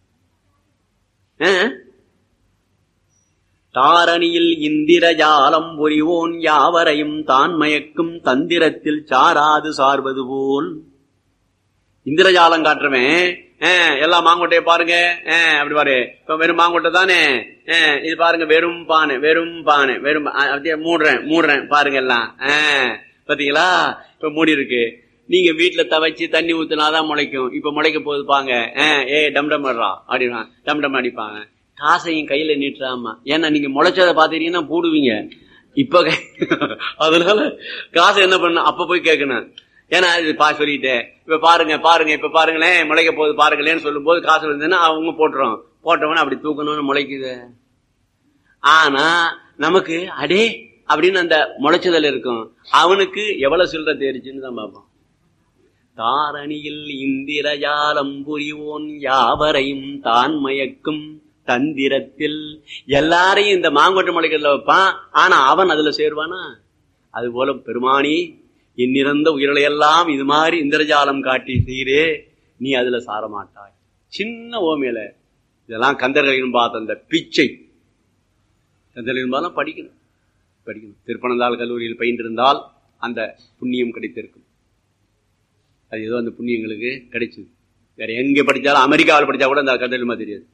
தாரணியில் இந்திரஜாலம் புரிவோன் யாவரையும் தான் மயக்கும் தந்திரத்தில் சாராது சார்வது போல் இந்திரஜாலம் காட்டுறவன் ஆஹ், எல்லா மாங்கொட்டைய பாருங்க ஆஹ், அப்படி பாரு இப்ப வெறும் மாங்கொட்டை தானே ஆஹ், இது பாருங்க வெறும் பானை வெறும் பானை வெறும் பா- அப்படியே மூடுறேன் மூடுறேன் பாருங்க எல்லாம் ஆஹ், பாத்தீங்களா இப்ப மூடி இருக்கு நீங்க வீட்டுல தவச்சு தண்ணி ஊத்துனாதான் முளைக்கும் இப்ப முளைக்க போகுது பாங்க ஆஹ், ஏய் டம் டம் வர்றா அப்படின்னா டம் டம் அடிப்பாங்க காசையும் கையில நீட்டுறாமா ஏன்னா நீங்க முளைச்சதை பாத்தீங்கன்னா போடுவீங்க இப்ப கை- அதனால காசை என்ன பண்ண அப்ப போய் கேட்கணும் ஏன்னா இது பா சொல்லிட்டேன் இப்ப பாருங்க பாருங்க இப்ப பாருங்களேன் முளைக்க போகுது பாருங்களேன்னு சொல்லும் போது காசு இருந்ததுன்னா அவங்க போட்டுரும் போட்டவன அப்படி தூக்கணும்னு முளைக்குது ஆனா நமக்கு அடே அப்படின்னு அந்த முளைச்சதல் இருக்கும் அவனுக்கு எவ்வளவு சில்லற தேடிச்சுன்னு தான் பார்ப்போம் தாரணியில் இந்திரஜாலம் புரிவோன் யாவரையும் தான் மயக்கும் தந்திரத்தில் எல்லாரையும் இந்த மாங்கொட்டை முளைக்கிறதுல வைப்பான் ஆனா அவன் அதுல சேருவானா அது போல பெருமானி எண்ணிறந்த உயிர்களையெல்லாம் இது மாதிரி இந்திரஜாலம் காட்டி செய்கிறே நீ அதுல சாரமாட்டாய் சின்ன ஓமையில இதெல்லாம் கந்தர்களின் பார்த்த அந்த பிச்சை கந்தர்களின் பார்த்தா படிக்கணும் படிக்கணும் திருப்பனந்தாள் கல்லூரியில் பயின்றிருந்தால் அந்த புண்ணியம் கிடைத்திருக்கும் அது ஏதோ அந்த புண்ணியங்களுக்கு கிடைச்சது வேற எங்க படிச்சாலும் அமெரிக்காவில் படிச்சா கூட அந்த கந்தர்மா தெரியாது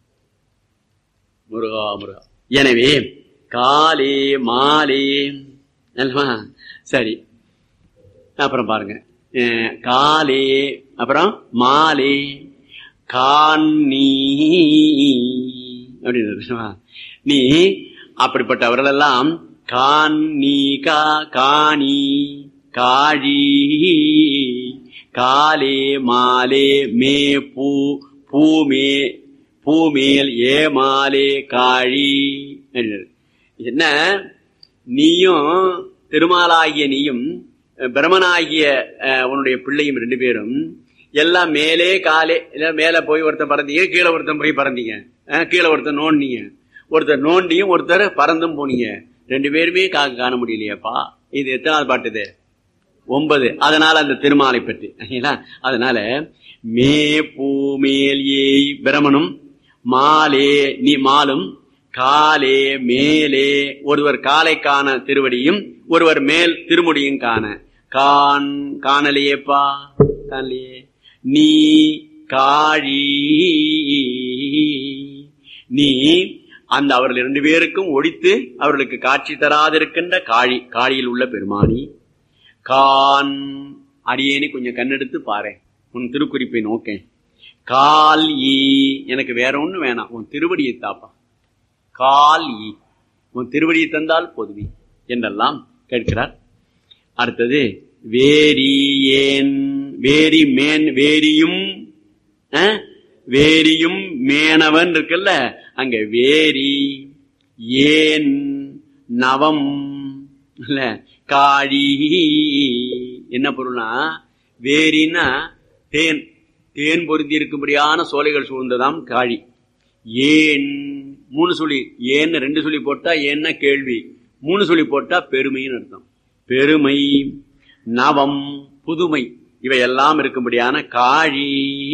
முருகா முருகா எனவே காலே மாலே அல்லவா சரி அப்புறம் பாருங்க அஹ், காலே அப்புறம் மாலே காணி அப்படின்னு நீ அப்படிப்பட்டவர்கள் எல்லாம் காணி கா காணி காழி காலே மாலே மே பூ பூமே பூமேல் ஏமாலே காழி அப்படின்னாரு. என்ன நீயும் திருமாலாகிய நீயும் அஹ், பிரமனாகிய அஹ், உன்னுடைய பிள்ளையும் ரெண்டு பேரும் எல்லாம் மேலே காலே இல்ல மேல போய் ஒருத்தன் பறந்தீங்க கீழே ஒருத்தன் போய் பறந்தீங்க அஹ், கீழே ஒருத்தன் நோண்டிங்க ஒருத்தர் நோண்டியும் ஒருத்தர் பறந்தும் போனீங்க ரெண்டு பேருமே காக்க காண முடியலையேப்பா இது எத்தனாவது பாட்டு இது ஒன்பது அதனால அந்த திருமாலை பற்றி சரிங்களா? அதனால மே பூமேல் ஏய் பிரமனும் மாலே நீ மாலும் காலே மேலே ஒருவர் காலை காண திருவடியும் ஒருவர் மேல் திருமுடியும் காண கான் காணலையேப்பா காணலையே நீ காழி நீ அந்த அவர்கள் இரண்டு பேருக்கும் ஒழித்து அவர்களுக்கு காட்சி தராதிருக்கின்ற காழி காழியில் உள்ள பெருமானி கான் அடியேனே கொஞ்சம் கண்ணெடுத்து பாரேன் உன் திருக்குறிப்பை நோக்கேன் கால் ஈ எனக்கு வேற ஒண்ணு வேணாம் உன் திருவடியை தாப்பா கால் ஈ உன் திருவடியை தந்தால் போதுவி என்றெல்லாம் கேட்கிறார் அடுத்தது வேரி ஏன் வேரி மேன் வேரியும் அஹ், வேரியும் மேனவன் இருக்குல்ல அங்க வேரி ஏன் நவம் இல்ல காழி என்ன பொருள்னா வேரின்னா தேன் தேன் பொருந்தி இருக்கும்படியான சோலைகள் சூழ்ந்ததாம் காழி ஏன் மூணு சொல்லி ஏன்னு ரெண்டு சொல்லி போட்டா ஏன்னா கேள்வி மூணு சொல்லி போட்டா பெருமைன்னு அர்த்தம் பெருமை நவம் புதுமை இவையெல்லாம் இருக்கும்படியான காழி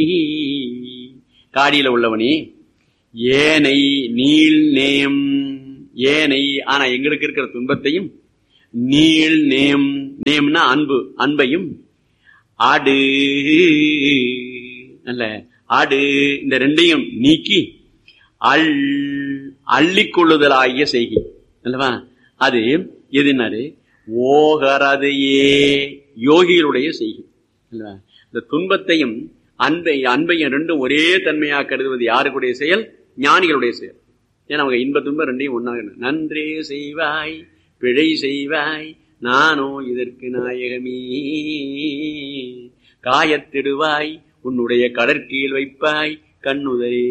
காடியில உள்ளவனே ஏனை நீள் நேம் ஏனை ஆனா எங்களுக்கு இருக்கிற துன்பத்தையும் நீள் நேம் நேம்னா அன்பு அன்பையும் ஆடு அல்ல ஆடு இந்த ரெண்டையும் நீக்கி அள் அள்ளிக்கொள்ளுதலாகிய செய்கை அல்லவா அது எதுனாரு ஓகரது ஏ யோகிகளுடைய செய்கை அல்லவா இந்த துன்பத்தையும் அன்பை அன்பையும் ரெண்டும் ஒரே தன்மையா கருதுவது யாருக்குடைய செயல் ஞானிகளுடைய செயல் ஏன்னா அவங்க இன்ப துன்பம் ரெண்டையும் ஒன்னாக நன்றே செய்வாய் பிழை செய்வாய் நானோ இதற்கு நாயகமே காயத்திடுவாய் உன்னுடைய கடற்கீழ் வைப்பாய் கண்ணுதரே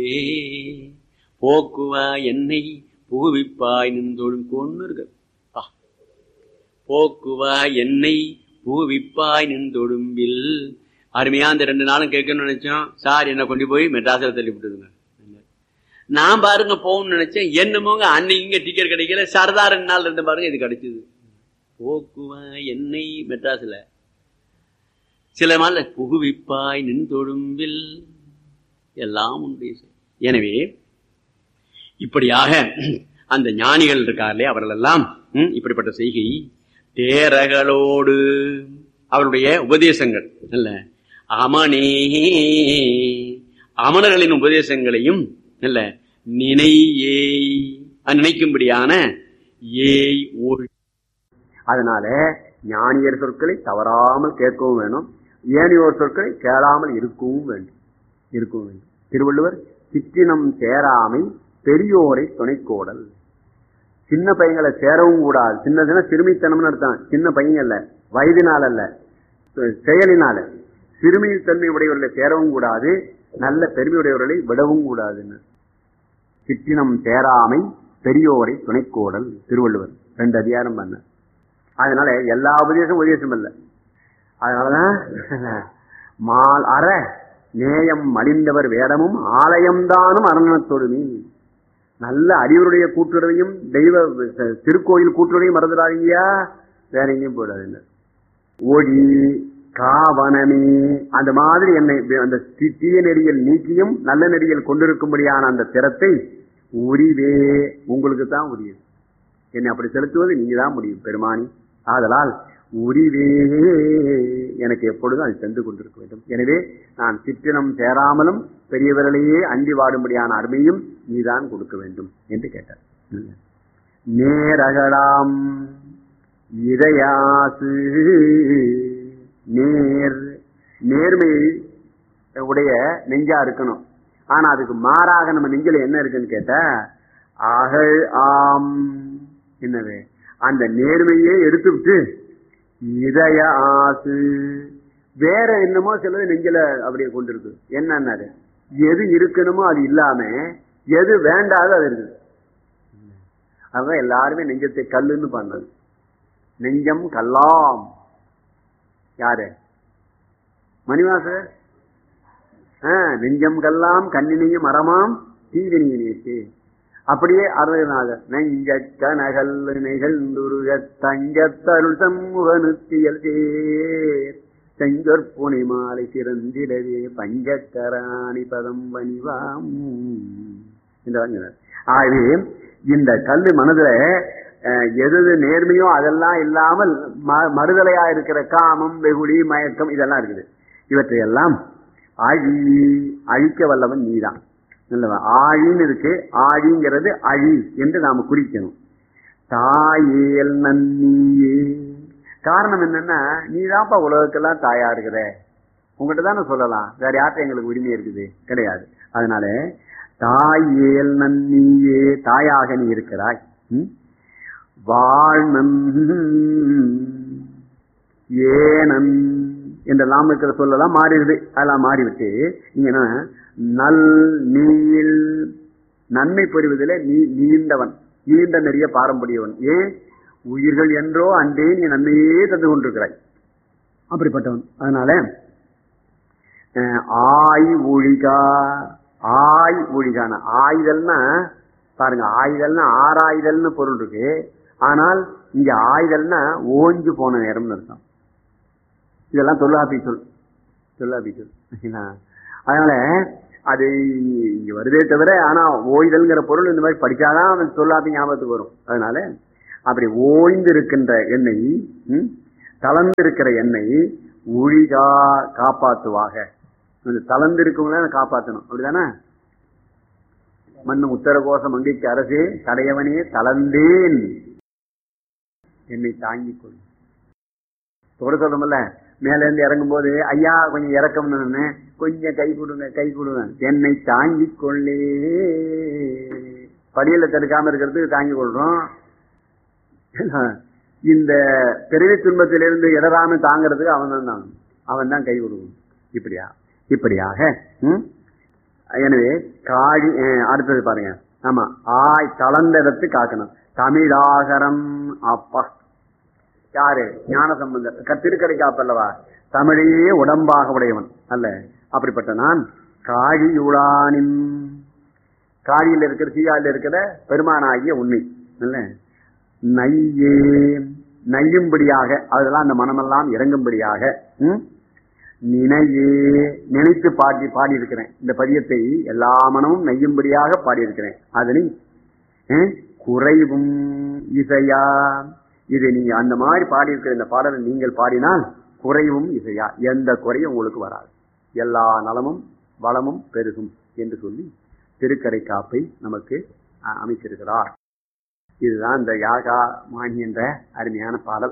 போக்குவாய் என்னை புகுவிப்பாய் நின்றோடும் கொண்டு இருக்கு பா. போக்குவாய் என்னை புகுவிப்பாய் நின்றொடும்பில் அருமையா அந்த ரெண்டு நாளும் கேட்கணும்னு நினைச்சோம் சார் என்ன கொண்டு போய் மெட்ராஸில் தள்ளி விட்டுதுங்க நான் பாருங்க போகணும்னு நினைச்சேன் என்னமோங்க அன்னைக்கு இங்க டிக்கெட் கிடைக்கல சரதா ரெண்டு நாள் இருந்து பாருங்க இது கிடைச்சது போக்குவாய் என்னை மெட்ராஸ்ல சில நாள் புகுவிப்பாய் நின் தொழும்பில் எல்லாம் உண்டு எனவே இப்படியாக அந்த ஞானிகள் இருக்கார்களே அவர்கள் எல்லாம் ம், இப்படிப்பட்ட செய்கை தேரகளோடு அவருடைய உபதேசங்கள் அல்ல அமனே அமணர்களின் உபதேசங்களையும் அல்ல நினை ஏய் அது நினைக்கும்படியான ஏய் ஒழி அதனால ஞானியர் சொற்களை தவறாமல் கேட்கவும் வேணும் ஏனையோர் சொற்களை கேளாமல் இருக்கவும் வேண்டும் இருக்கவும் வேண்டும் திருவள்ளுவர் சிற்றினம் சேராமை பெரியோரை துணைக்கோடல் சின்ன பையங்களை சேரவும் கூடாது சின்னதுன்னா சிறுமித்தனம்னு அர்த்தம் சின்ன பையன் அல்ல வயதினால் அல்ல செயலினால சிறுமித்தன்மை உடையவர்களை சேரவும் கூடாது நல்ல பெருமையுடையவர்களை விடவும் கூடாதுன்னு சிற்றினம் சேராமை பெரியோரை துணைக்கோடல் திருவள்ளுவர் ரெண்டு அதிகாரம் பண்ண அதனால எல்லா உபதேசம் உபதேசம் இல்ல அதனாலதான் மால் அற நேயம் மலிந்தவர் வேடமும் ஆலயம்தானும் அரணத்தொடுமி நல்ல அறிவருடைய கூட்டுறவையும் தெய்வ திருக்கோயில் கூட்டுறவையும் மறந்துடாதீங்கயா வேற எங்கேயும் போயிடாதுங்க ஒளி காவனமே அந்த மாதிரி என்னை அந்த தி- தீய நெறியில் நீக்கியும் நல்ல நெறியில் கொண்டிருக்கும்படியான அந்த திறத்தை உரிவே உங்களுக்கு தான் உரியது என்னை அப்படி செலுத்துவது நீங்க தான் முடியும் பெருமானி ஆதலால் உரிவே எனக்கு எப்பொழுதும் அது சென்று கொண்டிருக்க வேண்டும் எனவே நான் சிற்றினம் சேராமலும் பெரியவர்களையே அண்டி வாடும்படியான அருமையும் நீதான் கொடுக்க வேண்டும் என்று கேட்டார் நேரகடாம் இதயாசு நேர் நேர்மை உடைய நெஞ்சா இருக்கணும் ஆனா அதுக்கு மாறாக நம்ம நெஞ்சில என்ன இருக்குன்னு கேட்டா அகழ் ஆம் என்னது அந்த நேர்மையே எடுத்து விட்டு இதய ஆசு வேற என்னமோ சிலது நெஞ்சில அப்படியே கொண்டிருக்கு என்னன்னாரு எது இருக்கணுமோ அது இல்லாம எது வேண்டாதோ அது இருக்குது அதான் எல்லாருமே நெஞ்சத்தை கல்லுன்னு பண்ணது நெஞ்சம் கல்லாம் யாரு மணிவாசர் ஆ, நெஞ்சம் கல்லாம் கண்ணினையும் மரமாம் தீவினியினேச்சு அப்படியே அருள்நாதர் நெஞ்ச கனகல் நிகழ்ந்துருக தங்கத்தருள் சண்முகனுத்தியல் சேர் செஞ்சொற்புனை மாலை சிறந்திடவே பஞ்சக்கராணி பதம் வணிவாம் என்றார் ஆகவே இந்த கல்வி மனதுல அஹ், எது எது நேர்மையோ அதெல்லாம் இல்லாமல் ம- மறுதலையா இருக்கிற காமம் வெகுளி மயக்கம் இதெல்லாம் இருக்குது இவற்றையெல்லாம் அழி அழிக்க வல்லவன் நீதான் நல்லவா ஆழின்னு இருக்கு ஆழிங்கிறது அழி என்று நாம குறிக்கணும் தாயேல் நன்னியே காரணம் என்னன்னா நீதான்ப்பா உலகத்துக்கெல்லாம் தாயா இருக்கிற உங்ககிட்ட தானே சொல்லலாம் வேற யார்கிட்ட எங்களுக்கு உரிமை இருக்குது கிடையாது அதனால தாயேல் நன்னியே தாயாக நீ இருக்கிறாய் ம்? வாழ்நன் ஏனன் என்றெல்லாம் இருக்கிற சொல்லலாம் மாறிடுது அதெல்லாம் மாறிவிட்டு நீங்க என்ன நல் நீள் நன்மை பெறுவதில் நீ நீண்டவன் நீண்ட நிறைய பாரம்பரியவன் ஏன் உயிர்கள் என்றோ அன்றே நீ நன்மையே தந்து கொண்டிருக்கிறாய் அப்படிப்பட்டவன் அதனால அஹ், ஆய் ஒழிகா ஆய் ஒழிகான ஆயுதல்னா பாருங்க ஆயுதல்னா ஆறாயுதல்னு பொருள் இருக்கு ஆனால் இங்க ஆயுதல்னா ஓஞ்சு போன நேரம்னு அர்த்தம் இதெல்லாம் தொல்லாபி சொல் தொல்லாபி சொல் சரிங்களா? அதனால அது இங்க வருதே தவிர ஆனா ஓய்தல்ங்கிற பொருள் இந்த மாதிரி படிச்சாதான் அவன் தொல்லாபி ஞாபகத்துக்கு வரும் அதனால அப்படி ஓய்ந்து இருக்கின்ற எண்ணெய் ம், தளர்ந்து இருக்கிற எண்ணெய் ஒழிகா காப்பாத்துவாக அந்த தளர்ந்து இருக்கவங்கள காப்பாத்தணும் அப்படிதானே மண்ணும் உத்தர கோஷம் மங்கைக்கு அரசே தடையவனே தளர்ந்தேன் என்னை தாங்கிக் கொள் தொட சொல்றோம்ல மேல இருந்து இறங்கும் போது ஐயா கொஞ்சம் இறக்கம்னு சொன்னேன். கொஞ்சம் கை கொடுங்க கை கொடுங்க என்னை தாங்கிக் கொள்ளே படியில தடுக்காம இருக்கிறதுக்கு தாங்கிக் கொள்றோம் இந்த பிறவி துன்பத்திலிருந்து இடராம தாங்கிறதுக்கு அவன் தான் தான் அவன் தான் கை கொடுக்கணும் இப்படியா இப்படியாக ம்? எனவே காழி அஹ், அடுத்தது பாருங்க ஆமா ஆய் கலந்த இடத்து காக்கணும் தமிழாகரம் அப்பா யாரு ஞான சம்பந்தர் க- திருக்கடை காப்பல்லவா தமிழையே உடம்பாக உடையவன் அல்ல அப்படிப்பட்ட நான் காழியுளானின் காழியில் இருக்கிற சீகாழில் இருக்கிற பெருமானாகிய உண்மை இல்ல நையே நையும்படியாக அதெல்லாம் அந்த மனமெல்லாம் இறங்கும்படியாக ம்? நினையே நினைத்து பாடி பாடியிருக்கிறேன் இந்த பதியத்தை எல்லா மனமும் நெய்யும்படியாக பாடியிருக்கிறேன் அதனை அஹ், குறைவும் இசையா இது நீங்க அந்த மாதிரி பாடியிருக்கிற இந்த பாடலை நீங்கள் பாடினால் குறைவும் இசையா எந்த குறையும் உங்களுக்கு வராது எல்லா நலமும் வளமும் பெருகும் என்று சொல்லி திருக்கடை காப்பை நமக்கு அஹ், அமைத்திருக்கிறார் இதுதான் இந்த யாகா மாணி என்ற அருமையான பாடல்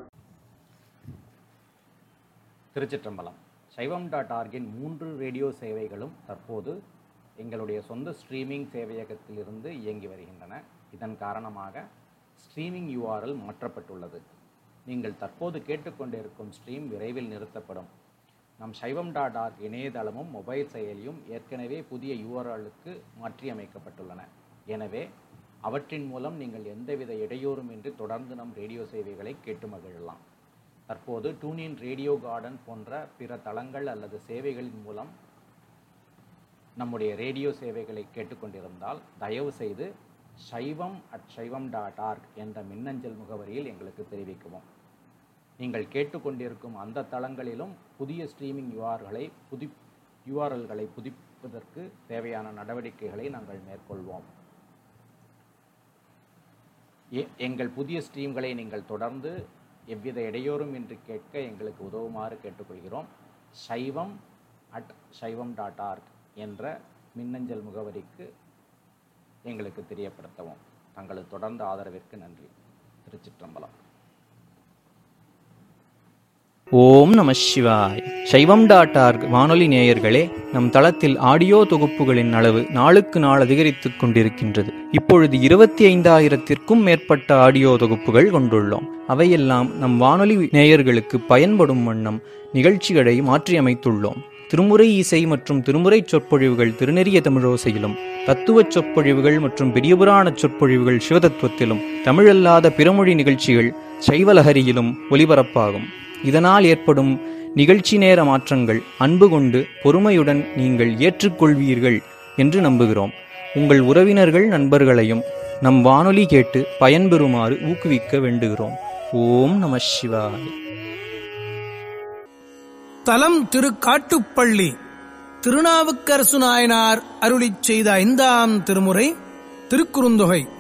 திருச்சிற்றம்பலம் சைவம் டாட் ஆர்கின் மூன்று ரேடியோ சேவைகளும் தற்போது எங்களுடைய சொந்த ஸ்ட்ரீமிங் சேவையகத்திலிருந்து இயங்கி வருகின்றன இதன் காரணமாக ஸ்ட்ரீமிங் URL மாற்றப்பட்டுள்ளது நீங்கள் தற்போது கேட்டுக்கொண்டிருக்கும் ஸ்ட்ரீம் விரைவில் நிறுத்தப்படும் நம் சைவம் டாட் ஆர்க் இணையதளமும் மொபைல் செயலியும் ஏற்கனவே புதிய யூஆர்எல்லுக்கு மாற்றியமைக்கப்பட்டுள்ளன எனவே அவற்றின் மூலம் நீங்கள் எந்தவித இடையூறுமின்றி தொடர்ந்து நம் ரேடியோ சேவைகளை கேட்டு மகிழலாம் தற்போது டூனின் ரேடியோ கார்டன் போன்ற பிற தளங்கள் அல்லது சேவைகளின் மூலம் நம்முடைய ரேடியோ சேவைகளை கேட்டுக்கொண்டிருந்தால் தயவு செய்து சைவம் அட் சைவம் டாட் ஆர்க் என்ற மின்னஞ்சல் முகவரியில் எங்களுக்கு தெரிவிக்கவும் நீங்கள் கேட்டுக்கொண்டிருக்கும் அந்த தளங்களிலும் புதிய ஸ்ட்ரீமிங் யூஆர்களை புதி யூஆர்எல்களை புதுப்பிப்பதற்கு தேவையான நடவடிக்கைகளை நாங்கள் மேற்கொள்வோம் எ- எங்கள் புதிய ஸ்ட்ரீம்களை நீங்கள் தொடர்ந்து எவ்வித இடையூறும் இன்றி கேட்க எங்களுக்கு உதவுமாறு கேட்டுக்கொள்கிறோம் சைவம் அட் சைவம் டாட் ஆர்க் என்ற மின்னஞ்சல் முகவரிக்கு எங்களுக்கு தெரியப்படுத்தவும் தங்களது தொடர்ந்த ஆதரவிற்கு நன்றி திருச்சிற்றம்பலம் ஓம் நம சிவாய் சைவம் டாட் ஆர்க் வானொலி நேயர்களே நம் தளத்தில் ஆடியோ தொகுப்புகளின் அளவு நாளுக்கு நாள் அதிகரித்துக் கொண்டிருக்கின்றது இப்பொழுது இருபத்தி ஐந்தாயிரத்திற்கும் மேற்பட்ட ஆடியோ தொகுப்புகள் கொண்டுள்ளோம் அவையெல்லாம் நம் வானொலி நேயர்களுக்கு பயன்படும் வண்ணம் நிகழ்ச்சிகளை மாற்றியமைத்துள்ளோம் திருமுறை இசை மற்றும் திருமுறை சொற்பொழிவுகள் திருநெறிய தமிழோசையிலும் தத்துவச் சொற்பொழிவுகள் மற்றும் பெரியபுராண சொற்பொழிவுகள் சிவதத்துவத்திலும் தமிழல்லாத பிறமொழி நிகழ்ச்சிகள் சைவலஹரியிலும் ஒலிபரப்பாகும் இதனால் ஏற்படும் நிகழ்ச்சி நேர மாற்றங்கள் அன்பு கொண்டு பொறுமையுடன் நீங்கள் ஏற்றுக்கொள்வீர்கள் என்று நம்புகிறோம் உங்கள் உறவினர்கள் நண்பர்களையும் நம் வானொலி கேட்டு பயன்பெறுமாறு ஊக்குவிக்க வேண்டுகிறோம் ஓம் நம சிவாய தலம் திரு காட்டுப்பள்ளி திருநாவுக்கரசு நாயனார் அருளிச் செய்த ஐந்தாம் திருமுறை திருக்குறுந்தொகை